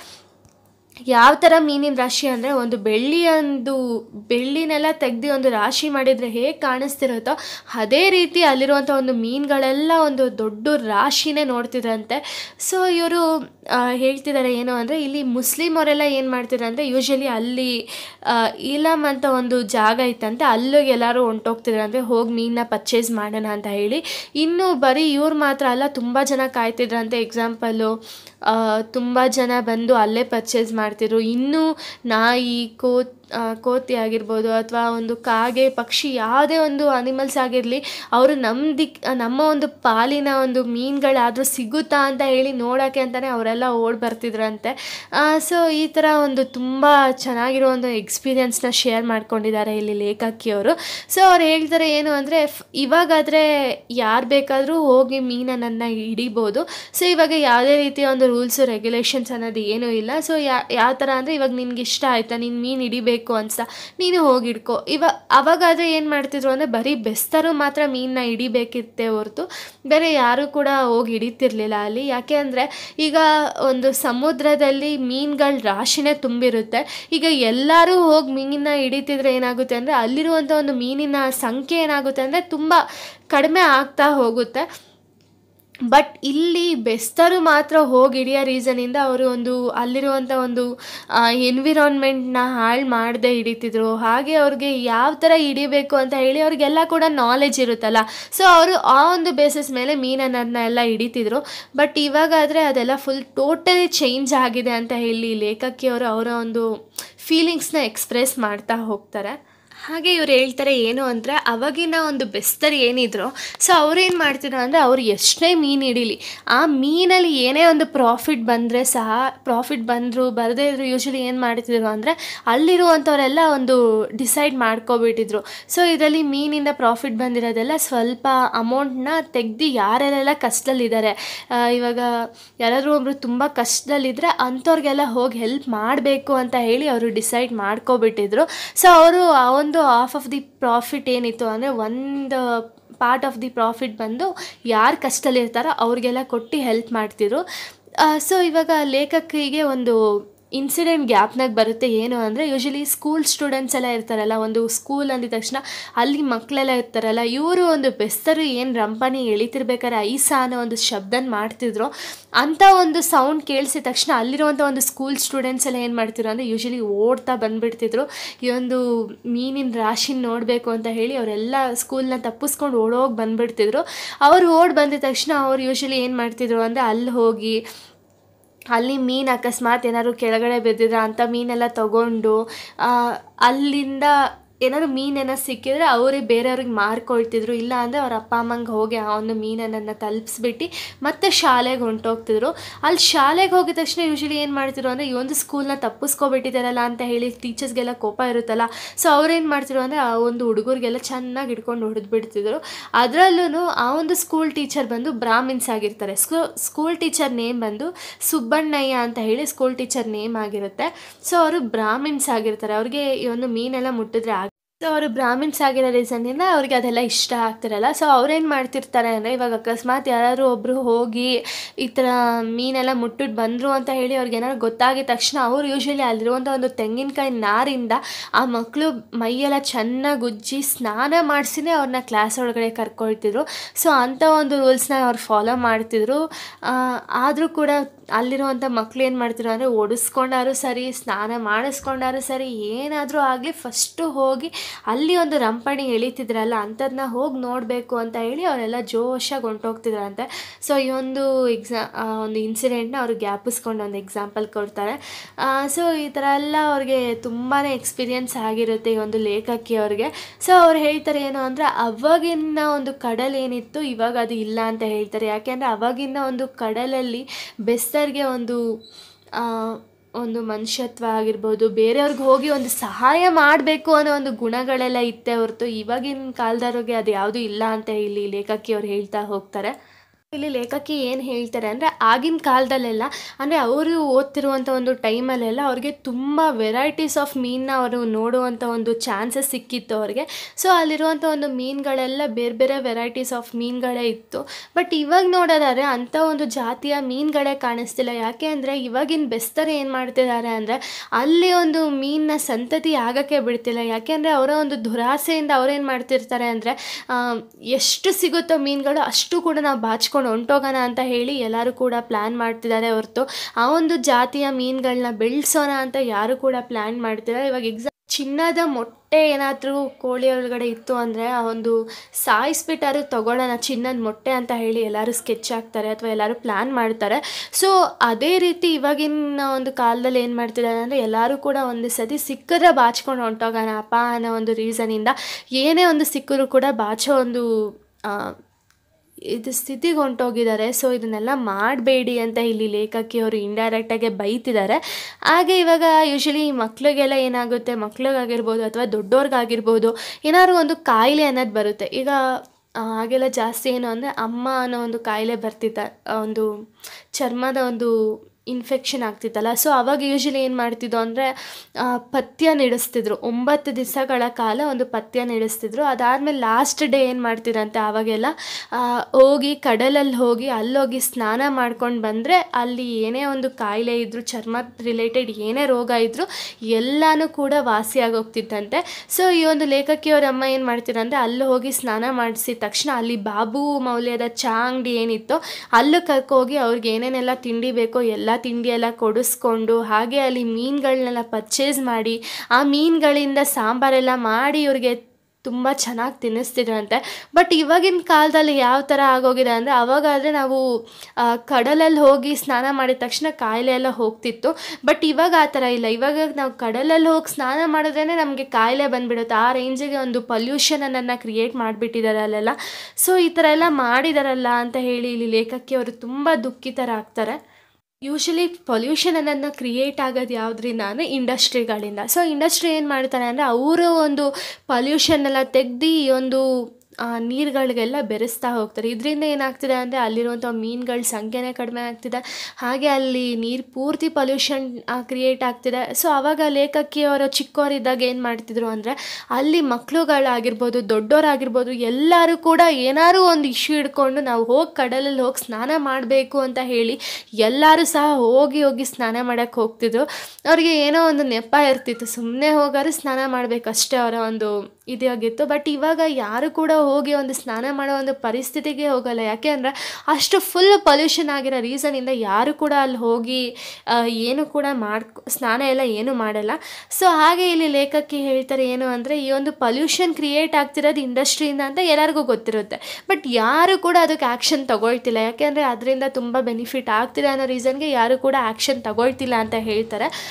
ಯಾವ ಥರ ಮೀನಿನ ರಾಶಿ ಅಂದರೆ ಒಂದು ಬೆಳ್ಳಿಯೊಂದು ಬೆಳ್ಳಿನೆಲ್ಲ ತೆಗ್ದು ಒಂದು ರಾಶಿ ಮಾಡಿದರೆ ಹೇಗೆ ಕಾಣಿಸ್ತಿರುತ್ತೋ ಅದೇ ರೀತಿ ಅಲ್ಲಿರುವಂಥ ಒಂದು ಮೀನುಗಳೆಲ್ಲ ಒಂದು ದೊಡ್ಡ ರಾಶಿನೇ ನೋಡ್ತಿದ್ರಂತೆ ಸೊ ಇವರು ಹೇಳ್ತಿದ್ದಾರೆ ಏನು ಅಂದರೆ ಇಲ್ಲಿ ಮುಸ್ಲಿಮ್ ಅವರೆಲ್ಲ ಏನು ಮಾಡ್ತಿದ್ರು ಅಂದರೆ ಯೂಶಲಿ ಅಲ್ಲಿ ಆ, ಇಲಮ್ ಅಂತ ಒಂದು ಜಾಗ ಇತ್ತಂತೆ ಅಲ್ಲಿಗೆ ಎಲ್ಲರೂ ಹೊಂಟೋಗ್ತಿದ್ರಂತೆ ಹೋಗಿ ಮೀನನ್ನ ಪರ್ಚೇಸ್ ಮಾಡೋಣ ಅಂತ ಹೇಳಿ ಇನ್ನು ಬರೀ ಇವ್ರು ಮಾತ್ರ ಅಲ್ಲ ತುಂಬ ಜನ ಕಾಯ್ತಿದ್ರಂತೆ ಎಕ್ಸಾಂಪಲ್ಲು ತುಂಬ ಜನ ಬಂದು ಅಲ್ಲೇ ಪರ್ಚೇಸ್ ಮಾಡ್ತಿದ್ರು ಇನ್ನೂ ನಾಯಿ ಕೋತ್ ಆ, ಕೋತಿ ಆಗಿರ್ಬೋದು ಅಥವಾ ಒಂದು ಕಾಗೆ ಪಕ್ಷಿ ಯಾವುದೇ ಒಂದು ಅನಿಮಲ್ಸ್ ಆಗಿರಲಿ ಅವರು ನಮ್ಮ ದಿಕ್ ನಮ್ಮ ಒಂದು ಪಾಲಿನ ಒಂದು ಮೀನುಗಳಾದರೂ ಸಿಗುತ್ತಾ ಅಂತ ಹೇಳಿ ನೋಡೋಕ್ಕೆ ಅಂತಲೇ ಅವರೆಲ್ಲ ಓಡ್ ಬರ್ತಿದ್ರಂತೆ ಸೊ ಈ ಥರ ಒಂದು ತುಂಬ ಚೆನ್ನಾಗಿರೋ ಒಂದು ಎಕ್ಸ್ಪೀರಿಯನ್ಸ್ನ ಶೇರ್ ಮಾಡ್ಕೊಂಡಿದ್ದಾರೆ ಇಲ್ಲಿ ಲೇಖಕಿಯವರು ಸೊ ಅವ್ರು ಹೇಳ್ತಾರೆ ಏನು ಅಂದರೆ ಇವಾಗಾದರೆ ಯಾರು ಬೇಕಾದರೂ ಹೋಗಿ ಮೀನನ್ನು ಹಿಡಿಬೋದು ಸೊ ಇವಾಗ ಯಾವುದೇ ರೀತಿಯ ಒಂದು ರೂಲ್ಸು ರೆಗ್ಯುಲೇಷನ್ಸ್ ಅನ್ನೋದು ಏನೂ ಇಲ್ಲ ಸೊ ಯಾ ಯಾವ ಥರ ಅಂದರೆ ಇವಾಗ ನಿನ್ಗೆ ಇಷ್ಟ ಆಯಿತಾ ನೀನು ಮೀನು ಹಿಡಿಬೇಕು ಅನ್ಸ್ತಾ ನೀನು ಹೋಗಿ ಹಿಡ್ಕೊ ಇವಾಗ ಅವಾಗಾದರೆ ಏನು ಮಾಡ್ತಿದ್ರು ಅಂದರೆ ಬರೀ ಬೆಸ್ತರು ಮಾತ್ರ ಮೀನನ್ನ ಹಿಡಿಬೇಕಿತ್ತೆ ಹೊರತು ಬೇರೆ ಯಾರೂ ಕೂಡ ಹೋಗಿ ಹಿಡಿತಿರ್ಲಿಲ್ಲ ಅಲ್ಲಿ ಯಾಕೆ ಅಂದರೆ ಈಗ ಒಂದು ಸಮುದ್ರದಲ್ಲಿ ಮೀನುಗಳ ರಾಶಿನೇ ತುಂಬಿರುತ್ತೆ ಈಗ ಎಲ್ಲರೂ ಹೋಗಿ ಮೀನನ್ನ ಹಿಡಿತಿದ್ರೆ ಏನಾಗುತ್ತೆ ಅಂದರೆ ಅಲ್ಲಿರುವಂಥ ಒಂದು ಮೀನಿನ ಸಂಖ್ಯೆ ಏನಾಗುತ್ತೆ ಅಂದರೆ ತುಂಬ ಕಡಿಮೆ ಆಗ್ತಾ ಹೋಗುತ್ತೆ ಬಟ್ ಇಲ್ಲಿ ಬೆಸ್ತರು ಮಾತ್ರ ಹೋಗಿ ಹಿಡಿಯೋ ರೀಸನಿಂದ ಅವರು ಒಂದು ಅಲ್ಲಿರುವಂಥ ಒಂದು ಎನ್ವಿರಾನ್ಮೆಂಟ್ನ ಹಾಳು ಮಾಡದೆ ಹಿಡಿತಿದ್ರು ಹಾಗೆ ಅವ್ರಿಗೆ ಯಾವ ಥರ ಹಿಡಿಬೇಕು ಅಂತ ಹೇಳಿ ಅವ್ರಿಗೆಲ್ಲ ಕೂಡ ನಾಲೆಜ್ ಇರುತ್ತಲ್ಲ ಸೊ ಅವರು ಆ ಒಂದು ಬೇಸಿಸ್ ಮೇಲೆ ಮೀನನ್ನ ಎಲ್ಲ ಹಿಡಿತಿದ್ರು ಬಟ್ ಇವಾಗಾದರೆ ಅದೆಲ್ಲ ಫುಲ್ ಟೋಟಲಿ ಚೇಂಜ್ ಆಗಿದೆ ಅಂತ ಹೇಳಿ ಲೇಖಕಿಯವರು ಅವರ ಒಂದು ಫೀಲಿಂಗ್ಸ್ನ ಎಕ್ಸ್ಪ್ರೆಸ್ ಮಾಡ್ತಾ ಹೋಗ್ತಾರೆ ಹಾಗೆ ಇವ್ರು ಹೇಳ್ತಾರೆ ಏನು ಅಂದರೆ ಅವಾಗಿನ ಒಂದು ಬೆಸ್ತರು ಏನಿದ್ರು ಸೊ ಅವ್ರೇನು ಮಾಡ್ತಿದ್ರು ಅಂದರೆ ಅವ್ರು ಎಷ್ಟೇ ಮೀನು ಹಿಡೀಲಿ ಆ ಮೀನಲ್ಲಿ ಏನೇ ಒಂದು ಪ್ರಾಫಿಟ್ ಬಂದರೆ ಸಹ ಪ್ರಾಫಿಟ್ ಬಂದರು ಬರದೇ ಇದ್ರು ಯೂಶ್ವಲಿ ಏನು ಮಾಡ್ತಿದ್ರು ಅಂದರೆ ಅಲ್ಲಿರುವಂಥವರೆಲ್ಲ ಒಂದು ಡಿಸೈಡ್ ಮಾಡ್ಕೊಬಿಟ್ಟಿದ್ರು ಸೊ ಇದರಲ್ಲಿ ಮೀನಿಂದ ಪ್ರಾಫಿಟ್ ಬಂದಿರೋದೆಲ್ಲ ಸ್ವಲ್ಪ ಅಮೌಂಟ್ನ ತೆಗ್ದು ಯಾರ್ಯಾರೆಲ್ಲ ಕಷ್ಟದಲ್ಲಿದ್ದಾರೆ ಆ, ಇವಾಗ ಯಾರಾದರೂ ಒಬ್ಬರು ತುಂಬ ಕಷ್ಟದಲ್ಲಿದ್ದರೆ ಅಂಥವ್ರಿಗೆಲ್ಲ ಹೋಗಿ ಹೆಲ್ಪ್ ಮಾಡಬೇಕು ಅಂತ ಹೇಳಿ ಅವರು ಡಿಸೈಡ್ ಮಾಡ್ಕೊಬಿಟ್ಟಿದ್ರು ಸೊ ಅವರು ಆ ಒಂದು ಆಫ್ ಆಫ್ ದಿ ಪ್ರಾಫಿಟ್ ಏನಿತ್ತು ಅಂದರೆ ಒಂದು ಪಾರ್ಟ್ ಆಫ್ ದಿ ಪ್ರಾಫಿಟ್ ಬಂದು ಯಾರು ಕಷ್ಟದಲ್ಲಿರ್ತಾರೋ ಅವ್ರಿಗೆಲ್ಲ ಕೊಟ್ಟು ಹೆಲ್ಪ್ ಮಾಡ್ತಿದ್ರು ಸೊ ಇವಾಗ ಲೇಖಕಿಗೆ ಒಂದು ಇನ್ಸಿಡೆಂಟ್ ಗ್ಯಾಪ್ನಾಗ ಬರುತ್ತೆ ಏನು ಅಂದರೆ ಯೂಶಲಿ ಸ್ಕೂಲ್ ಸ್ಟೂಡೆಂಟ್ಸ್ ಎಲ್ಲ ಇರ್ತಾರಲ್ಲ ಒಂದು ಸ್ಕೂಲ್ ಅಂದಿದ ತಕ್ಷಣ ಅಲ್ಲಿ ಮಕ್ಕಳೆಲ್ಲ ಇರ್ತಾರಲ್ಲ ಇವರು ಒಂದು ಬೆಸ್ತರು ಏನು ರಂಪನಿ ಎಳಿತಿರ್ಬೇಕಾದ್ರೆ ಐಸಾ ಅನ್ನೋ ಒಂದು ಶಬ್ದನ ಮಾಡ್ತಿದ್ರು ಅಂಥ ಒಂದು ಸೌಂಡ್ ಕೇಳಿಸಿದ ತಕ್ಷಣ ಅಲ್ಲಿರುವಂಥ ಒಂದು ಸ್ಕೂಲ್ ಸ್ಟೂಡೆಂಟ್ಸ್ ಎಲ್ಲ ಏನು ಮಾಡ್ತಿದ್ರು ಅಂದರೆ ಯೂಶಲಿ ಓಡ್ತಾ ಬಂದುಬಿಡ್ತಿದ್ರು ಈ ಒಂದು ಮೀನಿನ ರಾಶಿನ ನೋಡಬೇಕು ಅಂತ ಹೇಳಿ ಅವರೆಲ್ಲ ಸ್ಕೂಲ್ನ ತಪ್ಪಿಸ್ಕೊಂಡು ಓಡೋಗಿ ಬಂದುಬಿಡ್ತಿದ್ರು ಅವ್ರು ಓಡ್ ಬಂದಿದ ತಕ್ಷಣ ಅವ್ರು ಯೂಶಲಿ ಏನು ಮಾಡ್ತಿದ್ರು ಅಂದರೆ ಅಲ್ಲಿ ಹೋಗಿ ಅಲ್ಲಿ ಮೀನು ಅಕಸ್ಮಾತ್ ಏನಾದ್ರು ಕೆಳಗಡೆ ಬಿದ್ದಿದ್ರೆ ಅಂಥ ಮೀನೆಲ್ಲ ತಗೊಂಡು ಆ, ಅಲ್ಲಿಂದ ಏನಾದ್ರು ಮೀನೇನೋ ಸಿಕ್ಕಿದ್ರೆ ಅವರೇ ಬೇರೆಯವ್ರಿಗೆ ಮಾರ್ಕೊಳ್ತಿದ್ರು ಇಲ್ಲ ಅಂದರೆ ಅವ್ರ ಅಪ್ಪ ಅಮ್ಮಂಗೆ ಹೋಗಿ ಆ ಒಂದು ಮೀನನ್ನು ತಲುಪಿಸ್ಬಿಟ್ಟು ಮತ್ತೆ ಶಾಲೆಗೆ ಹೊಂಟೋಗ್ತಿದ್ರು ಅಲ್ಲಿ ಶಾಲೆಗೆ ಹೋಗಿದ ತಕ್ಷಣ ಯೂಶ್ವಲಿ ಏನು ಮಾಡ್ತಿದ್ರು ಅಂದರೆ ಈ ಒಂದು ಸ್ಕೂಲ್ನ ತಪ್ಪಿಸ್ಕೊಬಿಟ್ಟಿದ್ದಾರಲ್ಲ ಅಂತ ಹೇಳಿ ಟೀಚರ್ಸ್ಗೆಲ್ಲ ಕೋಪ ಇರುತ್ತಲ್ಲ ಸೊ ಅವ್ರೇನು ಮಾಡ್ತಿದ್ರು ಅಂದರೆ ಆ ಒಂದು ಹುಡುಗರಿಗೆಲ್ಲ ಚೆನ್ನಾಗಿ ಹಿಡ್ಕೊಂಡು ಹೊಡೆದು ಬಿಡ್ತಿದ್ರು ಅದರಲ್ಲೂ ಆ ಒಂದು ಸ್ಕೂಲ್ ಟೀಚರ್ ಬಂದು ಬ್ರಾಹ್ಮಿನ್ಸ್ ಆಗಿರ್ತಾರೆ ಸ್ಕೂ ಸ್ಕೂಲ್ ಟೀಚರ್ ನೇಮ್ ಬಂದು ಸುಬ್ಬಣ್ಣಯ್ಯ ಅಂತ ಹೇಳಿ ಸ್ಕೂಲ್ ಟೀಚರ್ ನೇಮ್ ಆಗಿರುತ್ತೆ ಸೊ ಅವರು ಬ್ರಾಹ್ಮಿನ್ಸ್ ಆಗಿರ್ತಾರೆ ಅವ್ರಿಗೆ ಈ ಒಂದು ಮೀನೆಲ್ಲ ಮುಟ್ಟಿದ್ರೆ ಆಗ ಸೊ ಅವರು ಬ್ರಾಹ್ಮಿನ್ಸ್ ಆಗಿರೋ ರೀಸನ್ನಿಂದ ಅವ್ರಿಗೆ ಅದೆಲ್ಲ ಇಷ್ಟ ಆಗ್ತಿರಲ್ಲ ಸೊ ಅವ್ರೇನು ಮಾಡ್ತಿರ್ತಾರೆ ಅಂದರೆ ಇವಾಗ ಅಕಸ್ಮಾತ್ ಯಾರಾದ್ರು ಒಬ್ಬರು ಹೋಗಿ ಈ ಥರ ಮೀನೆಲ್ಲ ಮುಟ್ಟಿಟ್ಟು ಬಂದರು ಅಂತ ಹೇಳಿ ಅವ್ರಿಗೆ ಏನಾದ್ರು ಗೊತ್ತಾಗಿದ ತಕ್ಷಣ ಅವ್ರು ಯೂಶ್ವಲಿ ಅಲ್ಲಿರುವಂಥ ಒಂದು ತೆಂಗಿನಕಾಯಿ ನಾರಿಂದ ಆ ಮಕ್ಕಳು ಮೈಯೆಲ್ಲ ಚೆನ್ನಾಗಿ ಉಜ್ಜಿ ಸ್ನಾನ ಮಾಡಿಸಿನೇ ಅವ್ರನ್ನ ಕ್ಲಾಸ್ ಒಳಗಡೆ ಕರ್ಕೊಳ್ತಿದ್ರು ಸೊ ಅಂಥ ಒಂದು ರೂಲ್ಸ್ನ ಅವ್ರು ಫಾಲೋ ಮಾಡ್ತಿದ್ರು ಆದರೂ ಕೂಡ ಅಲ್ಲಿರುವಂಥ ಮಕ್ಳು ಏನು ಮಾಡ್ತಿದ್ರು ಅಂದರೆ ಒಡಿಸ್ಕೊಂಡಾರು ಸರಿ ಸ್ನಾನ ಮಾಡಿಸ್ಕೊಂಡಾರು ಸರಿ ಏನಾದರೂ ಆಗಲಿ ಫಸ್ಟು ಹೋಗಿ ಅಲ್ಲಿ ಒಂದು ರಂಪಣಿ ಎಳಿತಿದ್ರಲ್ಲ ಅಂಥದ್ದನ್ನ ಹೋಗಿ ನೋಡಬೇಕು ಅಂತ ಹೇಳಿ ಅವರೆಲ್ಲ ಜೋಶಾಗಿ ಹೊಂಟೋಗ್ತಿದ್ರಂತೆ ಸೊ ಈ ಒಂದು ಎಕ್ಸಾ ಒಂದು ಇನ್ಸಿಡೆಂಟ್ನ ಅವ್ರು ಜ್ಞಾಪಿಸ್ಕೊಂಡು ಒಂದು ಎಕ್ಸಾಂಪಲ್ ಕೊಡ್ತಾರೆ ಸೊ ಈ ಥರ ಎಲ್ಲ ಅವ್ರಿಗೆ ತುಂಬಾ ಎಕ್ಸ್ಪೀರಿಯನ್ಸ್ ಆಗಿರುತ್ತೆ ಈ ಒಂದು ಲೇಖಕಿ ಅವ್ರಿಗೆ ಸೊ ಅವ್ರು ಹೇಳ್ತಾರೆ ಏನು ಅಂದರೆ ಅವಾಗಿನ ಒಂದು ಕಡಲ್ ಏನಿತ್ತು ಇವಾಗ ಅದು ಇಲ್ಲ ಅಂತ ಹೇಳ್ತಾರೆ ಯಾಕೆಂದರೆ ಅವಾಗಿನ ಒಂದು ಕಡಲಲ್ಲಿ ಬೆಸ್ತರಿಗೆ ಒಂದು ಆ, ಒಂದು ಮನುಷ್ಯತ್ವ ಆಗಿರ್ಬೋದು ಬೇರೆಯವ್ರಿಗೆ ಹೋಗಿ ಒಂದು ಸಹಾಯ ಮಾಡಬೇಕು ಅನ್ನೋ ಒಂದು ಗುಣಗಳೆಲ್ಲ ಇತ್ತೆ ಹೊರತು ಇವಾಗಿನ ಕಾಲದವ್ರಿಗೆ ಅದು ಯಾವುದೂ ಇಲ್ಲ ಅಂತ ಇಲ್ಲಿ ಲೇಖಕಿ ಅವ್ರು ಹೇಳ್ತಾ ಹೋಗ್ತಾರೆ ಇಲ್ಲಿ ಲೇಖಕಿ ಏನು ಹೇಳ್ತಾರೆ ಅಂದರೆ ಆಗಿನ ಕಾಲದಲ್ಲೆಲ್ಲ ಅಂದರೆ ಅವರು ಓದ್ತಿರುವಂಥ ಒಂದು ಟೈಮಲ್ಲೆಲ್ಲ ಅವ್ರಿಗೆ ತುಂಬ ವೆರೈಟೀಸ್ ಆಫ್ ಮೀನನ್ನ ಅವರು ನೋಡುವಂಥ ಒಂದು ಚಾನ್ಸಸ್ ಸಿಕ್ಕಿತ್ತು ಅವ್ರಿಗೆ ಸೊ ಅಲ್ಲಿರುವಂಥ ಒಂದು ಮೀನುಗಳೆಲ್ಲ ಬೇರೆ ಬೇರೆ ವೆರೈಟೀಸ್ ಆಫ್ ಮೀನುಗಳೇ ಇತ್ತು ಬಟ್ ಇವಾಗ ನೋಡೋದಾದ್ರೆ ಅಂಥ ಒಂದು ಜಾತಿಯ ಮೀನುಗಳೇ ಕಾಣಿಸ್ತಿಲ್ಲ ಯಾಕೆ ಅಂದರೆ ಇವಾಗಿನ ಬೆಸ್ತರು ಏನು ಮಾಡ್ತಿದ್ದಾರೆ ಅಂದರೆ ಅಲ್ಲಿ ಒಂದು ಮೀನಿನ ಸಂತತಿ ಆಗೋಕ್ಕೆ ಬಿಡ್ತಿಲ್ಲ ಯಾಕೆಂದರೆ ಅವರ ಒಂದು ದುರಾಸೆಯಿಂದ ಅವ್ರೇನು ಮಾಡ್ತಿರ್ತಾರೆ ಅಂದರೆ ಎಷ್ಟು ಸಿಗುತ್ತೋ ಮೀನುಗಳು ಅಷ್ಟು ಕೂಡ ನಾವು ಬಾಚ್ಕೊಂಡು ಹೊಂಟೋಗೋಣ ಅಂತ ಹೇಳಿ ಎಲ್ಲರೂ ಕೂಡ ಪ್ಲ್ಯಾನ್ ಮಾಡ್ತಿದ್ದಾರೆ ಹೊರತು ಆ ಒಂದು ಜಾತಿಯ ಮೀನುಗಳನ್ನ ಬೆಳೆಸೋಣ ಅಂತ ಯಾರು ಕೂಡ ಪ್ಲ್ಯಾನ್ ಮಾಡ್ತಿದ್ದಾರೆ ಇವಾಗ ಎಕ್ಸಾಮ್ ಚಿನ್ನದ ಮೊಟ್ಟೆ ಏನಾದರೂ ಕೋಳಿ ಒಳಗಡೆ ಇತ್ತು ಅಂದರೆ ಆ ಒಂದು ಸಾಯಿಸ್ಬಿಟ್ಟಾರು ತಗೊಳ್ಳೋಣ ಚಿನ್ನದ ಮೊಟ್ಟೆ ಅಂತ ಹೇಳಿ ಎಲ್ಲರೂ ಸ್ಕೆಚ್ ಹಾಕ್ತಾರೆ ಅಥವಾ ಎಲ್ಲರೂ ಪ್ಲ್ಯಾನ್ ಮಾಡ್ತಾರೆ ಸೊ ಅದೇ ರೀತಿ ಇವಾಗಿನ ಒಂದು ಕಾಲದಲ್ಲಿ ಏನು ಮಾಡ್ತಿದ್ದಾರೆ ಅಂದರೆ ಎಲ್ಲರೂ ಕೂಡ ಒಂದು ಸತಿ ಸಿಕ್ಕಿದ್ರೆ ಬಾಚ್ಕೊಂಡು ಹೊಂಟೋಗೋಣ ಅಪ್ಪ ಅನ್ನೋ ಒಂದು ರೀಸನಿಂದ ಏನೇ ಒಂದು ಸಿಕ್ಕರೂ ಕೂಡ ಬಾಚೋ ಒಂದು ಆ, ಇದು ಸ್ಥಿತಿಗೆ ಹೊಂಟೋಗಿದ್ದಾರೆ ಸೊ ಇದನ್ನೆಲ್ಲ ಮಾಡಬೇಡಿ ಅಂತ ಇಲ್ಲಿ ಲೇಖಕಿ ಅವರು ಇಂಡೈರೆಕ್ಟಾಗಿ ಬೈತಿದ್ದಾರೆ ಹಾಗೆ ಇವಾಗ ಯೂಶ್ವಲಿ ಮಕ್ಳಿಗೆಲ್ಲ ಏನಾಗುತ್ತೆ ಮಕ್ಳಿಗಾಗಿರ್ಬೋದು ಅಥವಾ ದೊಡ್ಡವ್ರಿಗಾಗಿರ್ಬೋದು ಏನಾದ್ರು ಒಂದು ಕಾಯಿಲೆ ಅನ್ನೋದು ಬರುತ್ತೆ ಈಗ ಆ, ಹಾಗೆಲ್ಲ ಜಾಸ್ತಿ ಏನು ಅಂದರೆ ಅಮ್ಮ ಅನ್ನೋ ಒಂದು ಕಾಯಿಲೆ ಬರ್ತಿತ್ತ ಆ ಒಂದು ಚರ್ಮದ ಒಂದು ಇನ್ಫೆಕ್ಷನ್ ಆಗ್ತಿತ್ತಲ್ಲ ಸೊ ಅವಾಗ ಯೂಶ್ವಲಿ ಏನು ಮಾಡ್ತಿದ್ದು ಅಂದರೆ ಪಥ್ಯ ನಡೆಸ್ತಿದ್ರು ಒಂಬತ್ತು ದಿವಸಗಳ ಕಾಲ ಒಂದು ಪಥ್ಯ ನಡೆಸ್ತಿದ್ರು ಅದಾದಮೇಲೆ ಲಾಸ್ಟ್ ಡೇ ಏನು ಮಾಡ್ತಿದ್ರಂತೆ ಆವಾಗೆಲ್ಲ ಆ, ಹೋಗಿ ಕಡಲಲ್ಲಿ ಹೋಗಿ ಅಲ್ಲೋಗಿ ಸ್ನಾನ ಮಾಡ್ಕೊಂಡು ಬಂದರೆ ಅಲ್ಲಿ ಏನೇ ಒಂದು ಕಾಯಿಲೆ ಇದ್ದರೂ ಚರ್ಮ ರಿಲೇಟೆಡ್ ಏನೇ ರೋಗ ಇದ್ದರೂ ಎಲ್ಲನೂ ಕೂಡ ವಾಸಿಯಾಗಿ ಹೋಗ್ತಿತ್ತಂತೆ ಸೊ ಈ ಒಂದು ಲೇಖಕಿಯವರ ಅಮ್ಮ ಏನು ಮಾಡ್ತಿರಂದ್ರೆ ಅಲ್ಲಿ ಹೋಗಿ ಸ್ನಾನ ಮಾಡಿಸಿದ ತಕ್ಷಣ ಅಲ್ಲಿ ಬಾಬು ಮೌಲ್ಯದ ಚಾ ಅಂಗಡಿ ಏನಿತ್ತು ಅಲ್ಲೂ ಕರ್ಕೋಗಿ ಅವ್ರಿಗೆ ಏನೇನೆಲ್ಲ ತಿಂಡಿ ಬೇಕೋ ಎಲ್ಲ ತಿಂಡಿ ಎಲ್ಲ ಕೊಡಿಸ್ಕೊಂಡು ಹಾಗೆ ಅಲ್ಲಿ ಮೀನುಗಳನ್ನೆಲ್ಲ ಪರ್ಚೇಸ್ ಮಾಡಿ ಆ ಮೀನುಗಳಿಂದ ಸಾಂಬಾರೆಲ್ಲ ಮಾಡಿ ಇವ್ರಿಗೆ ತುಂಬ ಚೆನ್ನಾಗಿ ತಿನ್ನಿಸ್ತಿದ್ರಂತೆ ಬಟ್ ಇವಾಗಿನ ಕಾಲದಲ್ಲಿ ಯಾವ ಥರ ಆಗೋಗಿದೆ ಅಂದರೆ ಅವಾಗಾದರೆ ನಾವು ಆ, ಕಡಲಲ್ಲಿ ಹೋಗಿ ಸ್ನಾನ ಮಾಡಿದ ತಕ್ಷಣ ಕಾಯಿಲೆ ಎಲ್ಲ ಹೋಗ್ತಿತ್ತು ಬಟ್ ಇವಾಗ ಆ ಥರ ಇಲ್ಲ ಇವಾಗ ನಾವು ಕಡಲಲ್ಲಿ ಹೋಗಿ ಸ್ನಾನ ಮಾಡಿದ್ರೇ ನಮಗೆ ಕಾಯಿಲೆ ಬಂದ್ಬಿಡುತ್ತೆ ಆ ರೇಂಜಿಗೆ ಒಂದು ಪಲ್ಯೂಷನನ್ನು ಕ್ರಿಯೇಟ್ ಮಾಡಿಬಿಟ್ಟಿದ್ದಾರೆ ಅಲ್ಲೆಲ್ಲ ಸೊ ಈ ಥರ ಎಲ್ಲ ಮಾಡಿದಾರಲ್ಲ ಅಂತ ಹೇಳಿ ಇಲ್ಲಿ ಲೇಖಕಿಯವರು ತುಂಬ ದುಃಖಿತರಾಗ್ತಾರೆ ಯೂಶಲಿ ಪೊಲ್ಯೂಷನ್ ಅನ್ನೋದನ್ನ ಕ್ರಿಯೇಟ್ ಆಗೋದು ಯಾವುದ್ರಿಂದ ಅಂದರೆ ಇಂಡಸ್ಟ್ರಿಗಳಿಂದ ಸೊ ಇಂಡಸ್ಟ್ರಿ ಏನು ಮಾಡ್ತಾರೆ ಅಂದರೆ ಅವರು ಒಂದು ಪೊಲ್ಯೂಷನ್ ಎಲ್ಲ ತೆಗ್ದು ಈ ಒಂದು ಆ, ನೀರುಗಳಿಗೆಲ್ಲ ಬೆರೆಸ್ತಾ ಹೋಗ್ತಾರೆ ಇದರಿಂದ ಏನಾಗ್ತಿದೆ ಅಂದರೆ ಅಲ್ಲಿರುವಂಥ ಮೀನುಗಳ ಸಂಖ್ಯೆನೇ ಕಡಿಮೆ ಆಗ್ತಿದೆ ಹಾಗೆ ಅಲ್ಲಿ ನೀರು ಪೂರ್ತಿ ಪೊಲ್ಯೂಷನ್ ಕ್ರಿಯೇಟ್ ಆಗ್ತಿದೆ ಸೊ ಆವಾಗ ಲೇಖಕಿಯವರು ಚಿಕ್ಕವರಿದ್ದಾಗ ಏನು ಮಾಡ್ತಿದ್ರು ಅಂದರೆ ಅಲ್ಲಿ ಮಕ್ಕಳುಗಳಾಗಿರ್ಬೋದು ದೊಡ್ಡವರಾಗಿರ್ಬೋದು ಎಲ್ಲರೂ ಕೂಡ ಏನಾದ್ರು ಒಂದು ಇಶ್ಯೂ ಹಿಡ್ಕೊಂಡು ನಾವು ಹೋಗಿ ಕಡಲಲ್ಲಿ ಹೋಗಿ ಸ್ನಾನ ಮಾಡಬೇಕು ಅಂತ ಹೇಳಿ ಎಲ್ಲರೂ ಸಹ ಹೋಗಿ ಹೋಗಿ ಸ್ನಾನ ಮಾಡೋಕ್ಕೆ ಹೋಗ್ತಿದ್ರು ಅವ್ರಿಗೆ ಏನೋ ಒಂದು ನೆಪ ಇರ್ತಿತ್ತು ಸುಮ್ಮನೆ ಹೋಗಾರು ಸ್ನಾನ ಮಾಡಬೇಕು ಅಷ್ಟೇ ಅವರ ಒಂದು ಇದಾಗಿತ್ತು ಬಟ್ ಇವಾಗ ಯಾರು ಕೂಡ ಹೋಗಿ ಒಂದು ಸ್ನಾನ ಮಾಡೋ ಒಂದು ಪರಿಸ್ಥಿತಿಗೆ ಹೋಗಲ್ಲ ಯಾಕೆ ಅಂದರೆ ಅಷ್ಟು ಫುಲ್ ಪೊಲ್ಯೂಷನ್ ಆಗಿರೋ ರೀಸನಿಂದ ಯಾರು ಕೂಡ ಅಲ್ಲಿ ಹೋಗಿ ಆ, ಏನು ಕೂಡ ಮಾಡ್ಕೊ ಸ್ನಾನ ಎಲ್ಲ ಏನು ಮಾಡಲ್ಲ ಸೊ ಹಾಗೆ ಇಲ್ಲಿ ಲೇಖಕಿ ಹೇಳ್ತಾರೆ ಏನು ಅಂದರೆ ಈ ಒಂದು ಪೊಲ್ಯೂಷನ್ ಕ್ರಿಯೇಟ್ ಆಗ್ತಿರೋದು ಇಂಡಸ್ಟ್ರಿಯಿಂದ ಅಂತ ಎಲ್ಲರಿಗೂ ಗೊತ್ತಿರುತ್ತೆ ಬಟ್ ಯಾರು ಕೂಡ ಅದಕ್ಕೆ ಆ್ಯಕ್ಷನ್ ತಗೊಳ್ತಿಲ್ಲ ಯಾಕೆಂದರೆ ಅದರಿಂದ ತುಂಬ ಬೆನಿಫಿಟ್ ಆಗ್ತಿದೆ ಅನ್ನೋ ರೀಸನ್ಗೆ ಯಾರು ಕೂಡ ಆ್ಯಕ್ಷನ್ ತಗೊಳ್ತಿಲ್ಲ ಅಂತ ಹೇಳ್ತಾರೆ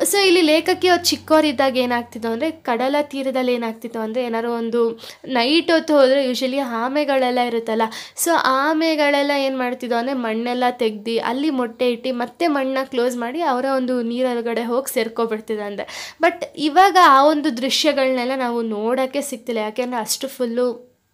ಸೊ ಇಲ್ಲಿ ಲೇಖಕಿ ಅವ್ರು ಚಿಕ್ಕವರಿದ್ದಾಗ ಏನಾಗ್ತಿತ್ತು ಅಂದರೆ ಕಡಲ ತೀರದಲ್ಲಿ ಏನಾಗ್ತಿತ್ತು ಅಂದರೆ ಏನಾದ್ರು ಒಂದು ನೈಟ್ ಹೊತ್ತು ಹೋದರೆ ಯೂಶಲಿ ಆಮೆಗಳೆಲ್ಲ ಇರುತ್ತಲ್ಲ ಸೊ ಆಮೆಗಳೆಲ್ಲ ಏನು ಮಾಡ್ತಿದ್ವು ಅಂದರೆ ಮಣ್ಣೆಲ್ಲ ತೆಗ್ದು ಅಲ್ಲಿ ಮೊಟ್ಟೆ ಇಟ್ಟು ಮತ್ತೆ ಮಣ್ಣನ್ನ ಕ್ಲೋಸ್ ಮಾಡಿ ಅವರ ಒಂದು ನೀರೊಳಗಡೆ ಹೋಗಿ ಸೇರ್ಕೊಬಿಡ್ತಿದ್ದಂತೆ ಬಟ್ ಇವಾಗ ಆ ಒಂದು ದೃಶ್ಯಗಳನ್ನೆಲ್ಲ ನಾವು ನೋಡೋಕ್ಕೆ ಸಿಗ್ತಿಲ್ಲ ಯಾಕೆಂದರೆ ಅಷ್ಟು ಫುಲ್ಲು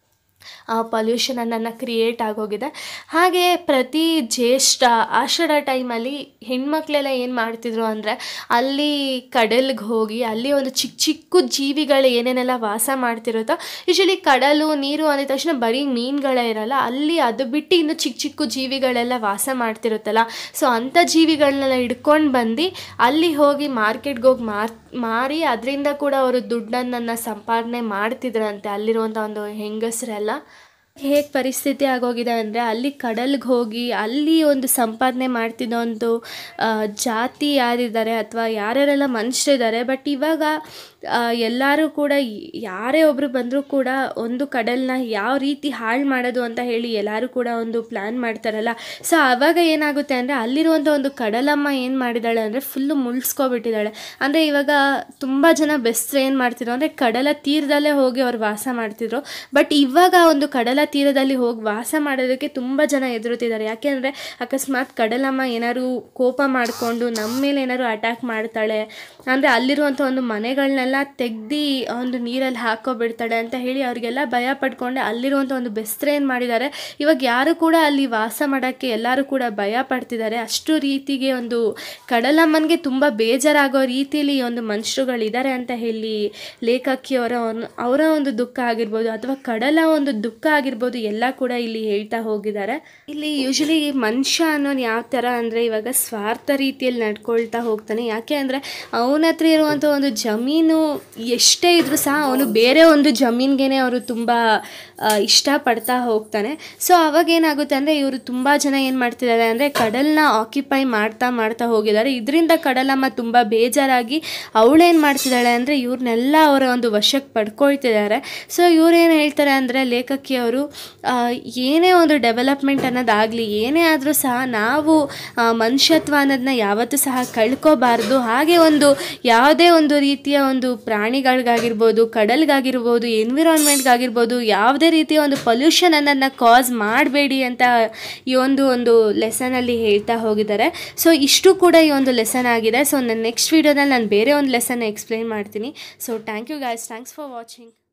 ಪೊಲ್ಯೂಷನ್ ಅನ್ನನ್ನು ಕ್ರಿಯೇಟ್ ಆಗೋಗಿದೆ ಹಾಗೆ ಪ್ರತಿ ಜ್ಯೇಷ್ಠ ಆಷಾಢ ಟೈಮಲ್ಲಿ ಹೆಣ್ಮಕ್ಳೆಲ್ಲ ಏನು ಮಾಡ್ತಿದ್ರು ಅಂದರೆ ಅಲ್ಲಿ ಕಡಲ್ಗೆ ಹೋಗಿ ಅಲ್ಲಿ ಒಂದು ಚಿಕ್ಕ ಚಿಕ್ಕ ಜೀವಿಗಳು ಏನೇನೆಲ್ಲ ವಾಸ ಮಾಡ್ತಿರುತ್ತೋ ಯೂಶಲಿ ಕಡಲು ನೀರು ಅಂದಿದ ತಕ್ಷಣ ಬರೀ ಮೀನುಗಳೇ ಇರಲ್ಲ ಅಲ್ಲಿ ಅದು ಬಿಟ್ಟು ಇನ್ನು ಚಿಕ್ಕ ಚಿಕ್ಕ ಜೀವಿಗಳೆಲ್ಲ ವಾಸ ಮಾಡ್ತಿರುತ್ತಲ್ಲ ಸೊ ಅಂಥ ಜೀವಿಗಳನ್ನೆಲ್ಲ ಹಿಡ್ಕೊಂಡು ಬಂದು ಅಲ್ಲಿ ಹೋಗಿ ಮಾರ್ಕೆಟ್ಗೆ ಹೋಗಿ ಮಾರ್ ಮಾರಿ ಅದರಿಂದ ಕೂಡ ಅವರು ದುಡ್ಡನ್ನು ಸಂಪಾದನೆ ಮಾಡ್ತಿದ್ರಂತೆ ಅಲ್ಲಿರುವಂಥ ಒಂದು ಹೆಂಗಸರೆಲ್ಲ ಹೇಗೆ ಪರಿಸ್ಥಿತಿ ಆಗೋಗಿದೆ ಅಂದರೆ ಅಲ್ಲಿ ಕಡಲ್ಗೆ ಹೋಗಿ ಅಲ್ಲಿ ಒಂದು ಸಂಪಾದನೆ ಮಾಡ್ತಿದ್ದ ಒಂದು ಆ, ಜಾತಿ ಯಾರಿದ್ದಾರೆ ಅಥವಾ ಯಾರ್ಯಾರೆಲ್ಲ ಮನುಷ್ಯರಿದ್ದಾರೆ ಬಟ್ ಇವಾಗ ಆ, ಎಲ್ಲರೂ ಕೂಡ ಯ- ಯಾರೇ ಒಬ್ಬರು ಬಂದರೂ ಕೂಡ ಒಂದು ಕಡಲನ್ನ ಯಾವ ರೀತಿ ಹಾಳು ಮಾಡೋದು ಅಂತ ಹೇಳಿ ಎಲ್ಲರೂ ಕೂಡ ಒಂದು ಪ್ಲ್ಯಾನ್ ಮಾಡ್ತಾರಲ್ಲ ಸೊ ಆವಾಗ ಏನಾಗುತ್ತೆ ಅಂದರೆ ಅಲ್ಲಿರುವಂಥ ಒಂದು ಕಡಲಮ್ಮ ಏನು ಮಾಡಿದ್ದಾಳೆ ಅಂದರೆ ಫುಲ್ಲು ಮುಳ್ಸ್ಕೊಬಿಟ್ಟಿದ್ದಾಳೆ ಅಂದರೆ ಇವಾಗ ತುಂಬ ಜನ ಬೆಸ್ಟ್ರು ಏನು ಮಾಡ್ತಿದ್ರು ಅಂದರೆ ಕಡಲ ತೀರದಲ್ಲೇ ಹೋಗಿ ಅವ್ರು ವಾಸ ಮಾಡ್ತಿದ್ರು ಬಟ್ ಇವಾಗ ಒಂದು ಕಡಲ ತೀರದಲ್ಲಿ ಹೋಗಿ ವಾಸ ಮಾಡೋದಕ್ಕೆ ತುಂಬ ಜನ ಎದುರುತ್ತಿದ್ದಾರೆ ಯಾಕೆಂದರೆ ಅಕಸ್ಮಾತ್ ಕಡಲಮ್ಮ ಏನಾದ್ರು ಕೋಪ ಮಾಡಿಕೊಂಡು ನಮ್ಮ ಮೇಲೆ ಏನಾದ್ರು ಅಟ್ಯಾಕ್ ಮಾಡ್ತಾಳೆ ಅಂದರೆ ಅಲ್ಲಿರುವಂಥ ಒಂದು ಮನೆಗಳನ್ನೆಲ್ಲ ತೆಗ್ದು ಒಂದು ನೀರಲ್ಲಿ ಹಾಕೋಬಿಡ್ತಾಳೆ ಅಂತ ಹೇಳಿ ಅವರಿಗೆಲ್ಲ ಭಯ ಪಡ್ಕೊಂಡು ಅಲ್ಲಿರುವಂಥ ಒಂದು ಬೆಸ್ತ್ರೆ ಏನು ಮಾಡಿದ್ದಾರೆ ಇವಾಗ ಯಾರು ಕೂಡ ಅಲ್ಲಿ ವಾಸ ಮಾಡೋಕ್ಕೆ ಎಲ್ಲರೂ ಕೂಡ ಭಯ ಪಡ್ತಿದ್ದಾರೆ ಅಷ್ಟು ರೀತಿಗೆ ಒಂದು ಕಡಲಮ್ಮನಿಗೆ ತುಂಬ ಬೇಜಾರಾಗೋ ರೀತಿಯಲ್ಲಿ ಈ ಒಂದು ಮನುಷ್ಯರುಗಳಿದ್ದಾರೆ ಅಂತ ಹೇಳಿ ಲೇಖಕಿಯವರ ಒಂದು ಅವರ ಒಂದು ದುಃಖ ಆಗಿರ್ಬೋದು ಅಥವಾ ಕಡಲ ಒಂದು ದುಃಖ ಆಗಿರ್ಬೋದು ಎಲ್ಲ ಕೂಡ ಇಲ್ಲಿ ಹೇಳ್ತಾ ಹೋಗಿದ್ದಾರೆ ಇಲ್ಲಿ ಯೂಶಲಿ ಮನುಷ್ಯ ಅನ್ನೋನು ಯಾವ ಥರ ಅಂದರೆ ಇವಾಗ ಸ್ವಾರ್ಥ ರೀತಿಯಲ್ಲಿ ನಡ್ಕೊಳ್ತಾ ಹೋಗ್ತಾನೆ ಯಾಕೆ ಅಂದರೆ ಅವನ ಹತ್ರ ಇರುವಂಥ ಒಂದು ಜಮೀನು ಎಷ್ಟೇ ಇದ್ರೂ ಸಹ ಅವನು ಬೇರೆ ಒಂದು ಜಮೀನಿಗೆ ಅವರು ತುಂಬ ಆ, ಇಷ್ಟಪಡ್ತಾ ಹೋಗ್ತಾನೆ ಸೊ ಅವಾಗ ಏನಾಗುತ್ತೆ ಅಂದರೆ ಇವರು ತುಂಬ ಜನ ಏನು ಮಾಡ್ತಿದ್ದಾರೆ ಅಂದರೆ ಕಡಲನ್ನ ಆಕ್ಯುಪೈ ಮಾಡ್ತಾ ಮಾಡ್ತಾ ಹೋಗಿದ್ದಾರೆ ಇದರಿಂದ ಕಡಲಮ್ಮ ತುಂಬ ಬೇಜಾರಾಗಿ ಅವಳೇನು ಮಾಡ್ತಿದ್ದಾಳೆ ಅಂದರೆ ಇವ್ರನ್ನೆಲ್ಲ ಅವರ ಒಂದು ವಶಕ್ಕೆ ಪಡ್ಕೊಳ್ತಿದ್ದಾರೆ ಸೊ ಇವ್ರೇನು ಹೇಳ್ತಾರೆ ಅಂದರೆ ಲೇಖಕಿಯವರು ಆ, ಏನೇ ಒಂದು ಡೆವಲಪ್ಮೆಂಟ್ ಅನ್ನೋದಾಗಲಿ ಏನೇ ಆದರೂ ಸಹ ನಾವು ಆ, ಮನುಷ್ಯತ್ವ ಅನ್ನೋದನ್ನ ಯಾವತ್ತೂ ಸಹ ಕಳ್ಕೋಬಾರ್ದು ಹಾಗೆ ಒಂದು ಯಾವುದೇ ಒಂದು ರೀತಿಯ ಒಂದು ಪ್ರಾಣಿಗಳಿಗಾಗಿರ್ಬೋದು ಕಡಲ್ಗಾಗಿರ್ಬೋದು ಎನ್ವಿರಾನ್ಮೆಂಟ್ಗಾಗಿರ್ಬೋದು ಯಾವುದೇ ರೀತಿಯ ಒಂದು ಪೊಲ್ಯೂಷನ್ ಅನ್ನೋದನ್ನ ಕಾಸ್ ಮಾಡಬೇಡಿ ಅಂತ ಈ ಒಂದು ಒಂದು ಲೆಸನಲ್ಲಿ ಹೇಳ್ತಾ ಹೋಗಿದ್ದಾರೆ ಸೊ ಇಷ್ಟು ಕೂಡ ಈ ಒಂದು ಲೆಸನ್ ಆಗಿದೆ ಸೊ ನನ್ನ ನೆಕ್ಸ್ಟ್ ವೀಡಿಯೋದಲ್ಲಿ ನಾನು ಬೇರೆ ಒಂದು ಲೆಸನ್ ಎಕ್ಸ್ಪ್ಲೈನ್ ಮಾಡ್ತೀನಿ so thank you guys thanks for watching